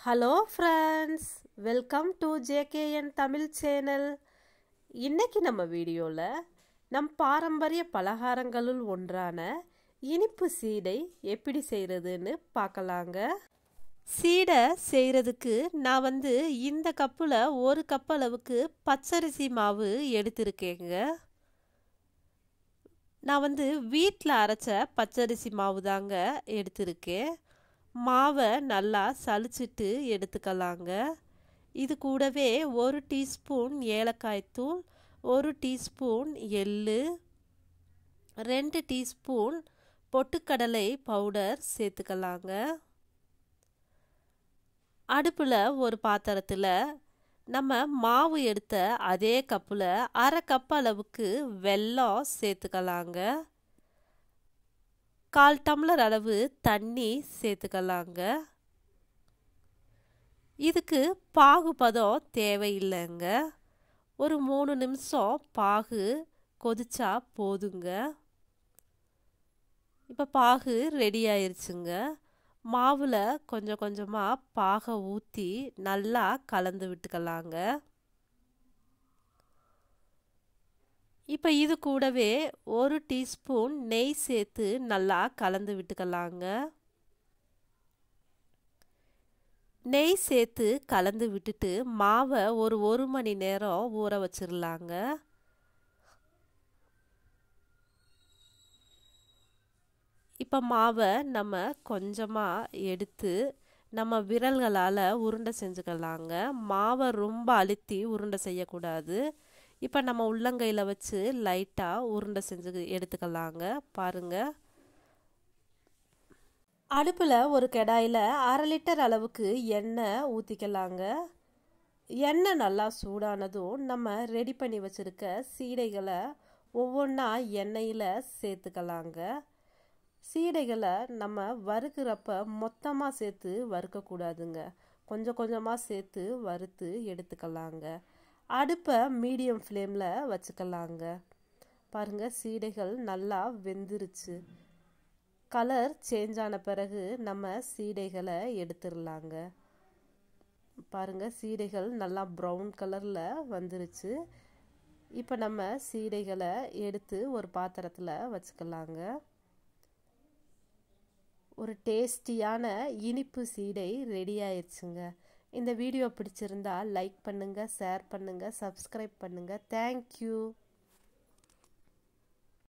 hello friends welcome to JKN Tamil channel இன்னைக்கு நம்ம வீடியோவில் நம் பாரம்பரிய பலகாரங்களுள் ஒன்றான இனிப்பு சீடை எப்படி செய்கிறதுன்னு பார்க்கலாங்க சீடை செய்கிறதுக்கு நான் வந்து இந்த கப்பில் ஒரு கப் அளவுக்கு பச்சரிசி மாவு எடுத்திருக்கேங்க நான் வந்து வீட்டில் அரைச்ச பச்சரிசி மாவு தாங்க எடுத்திருக்கேன் மாவை நல்லா சலிச்சிட்டு எடுத்துக்கலாங்க இது கூடவே ஒரு டீஸ்பூன் ஏலக்காய் தூள் ஒரு டீஸ்பூன் எள்ளு ரெண்டு டீஸ்பூன் பொட்டுக்கடலை பவுடர் சேர்த்துக்கலாங்க அடுப்பில் ஒரு பாத்திரத்தில் நம்ம மாவு எடுத்த அதே கப்பில் அரை கப் அளவுக்கு வெல்லம் சேர்த்துக்கலாங்க கால் டம்ளர் அளவு தண்ணி சேர்த்துக்கலாங்க இதுக்கு பாகு பதம் தேவையில்லைங்க ஒரு மூணு நிமிஷம் பாகு கொதிச்சா போதுங்க இப்போ பாகு ரெடி ஆயிருச்சுங்க மாவில் கொஞ்சம் கொஞ்சமாக பாகை ஊற்றி நல்லா கலந்து விட்டுக்கலாங்க இப்போ இது கூடவே ஒரு டீஸ்பூன் நெய் சேர்த்து நல்லா கலந்து விட்டுக்கலாங்க நெய் சேர்த்து கலந்து விட்டுட்டு மாவை ஒரு ஒரு மணி நேரம் ஊற வச்சிடலாங்க இப்போ மாவை நம்ம கொஞ்சமாக எடுத்து நம்ம விரல்களால் உருண்டை செஞ்சுக்கலாங்க மாவை ரொம்ப அழுத்தி உருண்டை செய்யக்கூடாது இப்போ நம்ம உள்ளங்கையில் வச்சு லைட்டாக உருண்டை செஞ்சு எடுத்துக்கலாங்க பாருங்கள் அடுப்பில் ஒரு கடாயில் அரை லிட்டர் அளவுக்கு எண்ணெய் ஊற்றிக்கலாங்க எண்ணெய் நல்லா சூடானதும் நம்ம ரெடி பண்ணி வச்சுருக்க சீடைகளை ஒவ்வொன்றா எண்ணெயில் சேர்த்துக்கலாங்க சீடைகளை நம்ம வறுக்கிறப்ப மொத்தமாக சேர்த்து வறுக்கக்கூடாதுங்க கொஞ்சம் கொஞ்சமாக சேர்த்து வறுத்து எடுத்துக்கலாங்க அடுப்பை மீடியம் ஃப்ளேமில் வச்சுக்கலாங்க பாருங்கள் சீடைகள் நல்லா வெந்துருச்சு கலர் சேஞ்ச் ஆன பிறகு நம்ம சீடைகளை எடுத்துடலாங்க பாருங்கள் சீடைகள் நல்லா ப்ரௌன் கலரில் வந்துருச்சு இப்போ நம்ம சீடைகளை எடுத்து ஒரு பாத்திரத்தில் வச்சுக்கலாங்க ஒரு டேஸ்டியான இனிப்பு சீடை ரெடி ஆயிடுச்சுங்க இந்த வீடியோ பிடிச்சிருந்தா லைக் பண்ணுங்கள் ஷேர் பண்ணுங்கள் சப்ஸ்கிரைப் பண்ணுங்கள் தேங்க்யூ